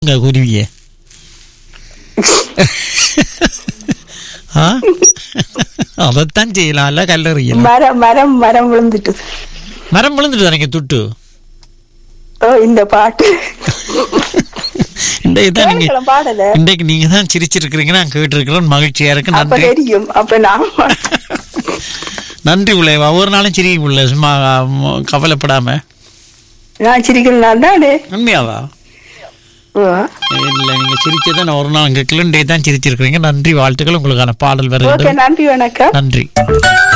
உங்க குருவிய ஆ அதைத்தான் செய்யலாம்ல கல்லறியலாம் மரம் மரம் மரம் விழுந்துட்டு மரம் விழுந்துட்டு தானே துட்டு ஓ இந்த பாட்டு இன்றைக்கு தான் நீங்க கேட்கலாம் பாடல இன்றைக்கு நீங்க தான் சிரிச்சிருக்கிறீங்க நான் கேட்டிருக்கிறேன் மகிழ்ச்சியா இருக்கு அப்ப நன்றி தெரியும் அப்ப நான் நன்றி உள்ள ஒவ்வொரு நாளும் சிரிக்க உள்ள சும்மா ம், கவலைப்படாம நான் சிரிக்கிறேன் தானே உண்மையாவா ஓ. இல்ல நீங்க சிரிச்சதை நான் ஒரு நாள் கேட்கல இன்றைக்கு தான் சிரிச்சிருக்கிறீங்க நன்றி வாழ்த்துக்கள் உங்களுக்கான பாடல் ஓகே வருகிறது நன்றி வணக்கம் நன்றி